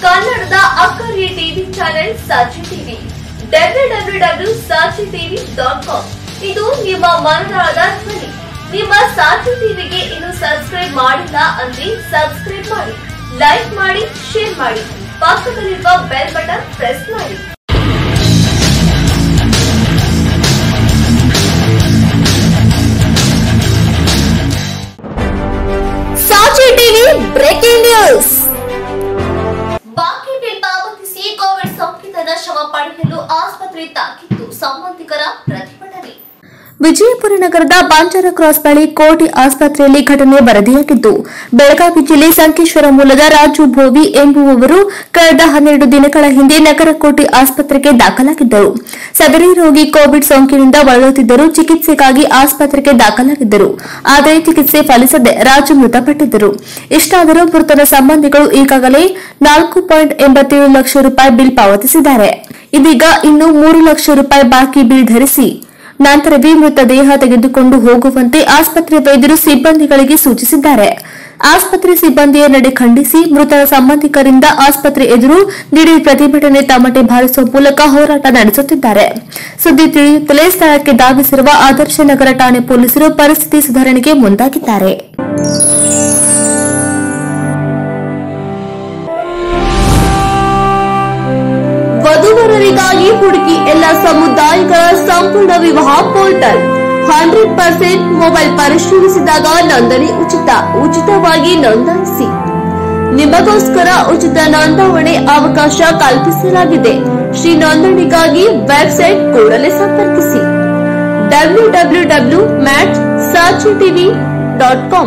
ಕನ್ನಡದ ಅಕ್ಕರಿಯ TV channel Sakshi TV W W W Sakshi TV dot com ಇದು ನಿಮ್ಮ ಮನದಾಳದ ಧ್ವನಿ ನಿಮ್ಮ ಸಾಕ್ಷಿ ಟಿವಿಗೆ ಇನ್ನು ಸಬ್ಸ್ಕ್ರೈಬ್ ಮಾಡಿಲ್ಲ ಅಂದ್ರೆ ಸಬ್ಸ್ಕ್ರೈಬ್ ಮಾಡಿ ಲೈಕ್ ಮಾಡಿ ಶೇರ್ ಮಾಡಿ ಪಕ್ಕದಲ್ಲಿರುವ ಬೆಲ್ ಬಟನ್ ಪ್ರೆಸ್ ಮಾಡಿ ಸಾಕ್ಷಿ ಟಿವಿ ಬ್ರೇಕಿಂಗ್ ನ್ಯೂಸ್ ಬಾಕಿ ಬಿಲ್ ಪಾವತಿಸಿ ಕೋವಿಡ್ ಸೋಂಕಿತನ ಶವ ಪಡೆಯಲು ಆಸ್ಪತ್ರೆ ತಾಕಿತ್ತು ಸಂಬಂಧಿಕರ ಪ್ರತಿಭಟನೆ ವಿಜಯಪುರ ನಗರದ ಬಾಂಚಾರ ಕ್ರಾಸ್ ಬಳಿ ಕೋಟಿ ಆಸ್ಪತ್ರೆಯಲ್ಲಿ ಘಟನೆ ವರದಿಯಾಗಿದ್ದು ಬೆಳಗಾವಿ ಜಿಲ್ಲೆ ಸಂಕೇಶ್ವರ ಮೂಲದ ರಾಜು ಭೋವಿ ಎಂಬುವವರು ಕಳೆದ ಹನ್ನೆರಡು ದಿನಗಳ ಹಿಂದೆ ನಗರಕೋಟೆ ಆಸ್ಪತ್ರೆಗೆ ದಾಖಲಾಗಿದ್ದರು ಸದರಿ ರೋಗಿ ಕೋವಿಡ್ ಸೋಂಕಿನಿಂದ ಬಳಲುತ್ತಿದ್ದರು ಚಿಕಿತ್ಸೆಗಾಗಿ ಆಸ್ಪತ್ರೆಗೆ ದಾಖಲಾಗಿದ್ದರು ಆದರೆ ಚಿಕಿತ್ಸೆ ಫಲಿಸದೆ ರಾಜು ಮೃತಪಟ್ಟಿದ್ದರು ಇಷ್ಟಾದರೂ ಮೃತನ ಸಂಬಂಧಿಗಳು ಈಗಾಗಲೇ ನಾಲ್ಕು ಪಾಯಿಂಟ್ ಎಂಬತ್ತೇಳು ಲಕ್ಷ ರೂಪಾಯಿ ಬಿಲ್ ಪಾವತಿಸಿದ್ದಾರೆ ಇದೀಗ ಇನ್ನು ಮೂರು ಲಕ್ಷ ರೂಪಾಯಿ ಬಾಕಿ ಬಿಲ್ ಧರಿಸಿ ನಂತರವೇ ಮೃತದೇಹ ತೆಗೆದುಕೊಂಡು ಹೋಗುವಂತೆ ಆಸ್ಪತ್ರೆ ವೈದ್ಯರು ಸಿಬ್ಬಂದಿಗಳಿಗೆ ಸೂಚಿಸಿದ್ದಾರೆ ಆಸ್ಪತ್ರೆ ಸಿಬ್ಬಂದಿಯ ನಡೆ ಖಂಡಿಸಿ ಮೃತರ ಸಂಬಂಧಿಕರಿಂದ ಆಸ್ಪತ್ರೆ ಎದುರು ದಿಢೀರ್ ಪ್ರತಿಭಟನೆ ತಮಟೆ ಬಾರಿಸುವ ಮೂಲಕ ಹೋರಾಟ ನಡೆಸುತ್ತಿದ್ದಾರೆ ಸುದ್ದಿ ತಿಳಿಯುತ್ತಲೇ ಸ್ಥಳಕ್ಕೆ ಧಾವಿಸಿರುವ ಆದರ್ಶ ನಗರ ಠಾಣೆ ಪೊಲೀಸರು ಪರಿಸ್ಥಿತಿ ಸುಧಾರಣೆಗೆ ಮುಂದಾಗಿದ್ದಾರೆ ವಧುವರರಿಗಾಗಿ ಹುಡುಕಿ ಎಲ್ಲ ಸಮುದಾಯಗಳ ಸಂಪೂರ್ಣ ವಿವಾಹ ಪೋರ್ಟಲ್ ಹಂಡ್ರೆಡ್ ಪರ್ಸೆಂಟ್ ಮೊಬೈಲ್ ಪರಿಶೀಲಿಸಿದಾಗ ನೋಂದಣಿ ಉಚಿತ ಉಚಿತವಾಗಿ ನೋಂದಾಯಿಸಿ ನಿಮಗೋಸ್ಕರ ಉಚಿತ ನೋಂದಾವಣೆ ಅವಕಾಶ ಕಲ್ಪಿಸಲಾಗಿದೆ ಶ್ರೀ ನೋಂದಣಿಗಾಗಿ ವೆಬ್ಸೈಟ್ ಕೂಡಲೇ ಸಂಪರ್ಕಿಸಿ ಡಬ್ಲ್ಯೂ ಡಬ್ಲ್ಯೂ ಡಬ್ಲ್ಯೂ ಮ್ಯಾಟ್ ಸಾಚಿ TV dot com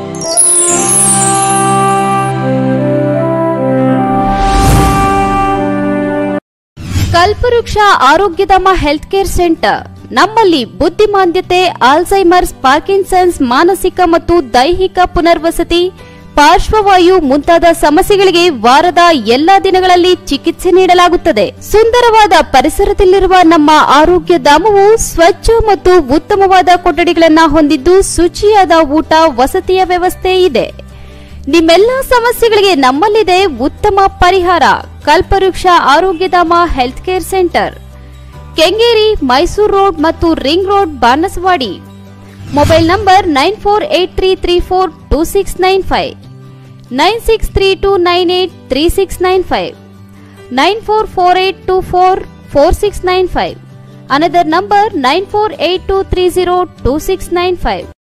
Kalpavriksha Arogyadhama health care centre ನಮ್ಮಲ್ಲಿ ಬುದ್ಧಿಮಾಂದ್ಯತೆ ಆಲ್ಝೈಮರ್ಸ್ ಪಾರ್ಕಿನ್ಸನ್ಸ್ ಮಾನಸಿಕ ಮತ್ತು ದೈಹಿಕ ಪುನರ್ವಸತಿ ಪಾರ್ಶ್ವವಾಯು ಮುಂತಾದ ಸಮಸ್ಯೆಗಳಿಗೆ ವಾರದ ಎಲ್ಲಾ ದಿನಗಳಲ್ಲಿ ಚಿಕಿತ್ಸೆ ನೀಡಲಾಗುತ್ತದೆ ಸುಂದರವಾದ ಪರಿಸರದಲ್ಲಿರುವ ನಮ್ಮ ಆರೋಗ್ಯ ಧಾಮವು ಸ್ವಚ್ಛ ಮತ್ತು ಉತ್ತಮವಾದ ಕೊಠಡಿಗಳನ್ನು ಹೊಂದಿದ್ದು ಶುಚಿಯಾದ ಊಟ ವಸತಿಯ ವ್ಯವಸ್ಥೆ ಇದೆ ನಿಮ್ಮೆಲ್ಲ ಸಮಸ್ಯೆಗಳಿಗೆ ನಮ್ಮಲ್ಲಿದೆ ಉತ್ತಮ ಪರಿಹಾರ Kalpavriksha Arogyadhama health care centre Kengeri Mysuru road ಮತ್ತು ring road Banaswadi mobile number nine four eight three three four two six nine five nine six three two nine eight three six nine five nine four four eight two four four six nine five another number nine four eight two three zero two six nine five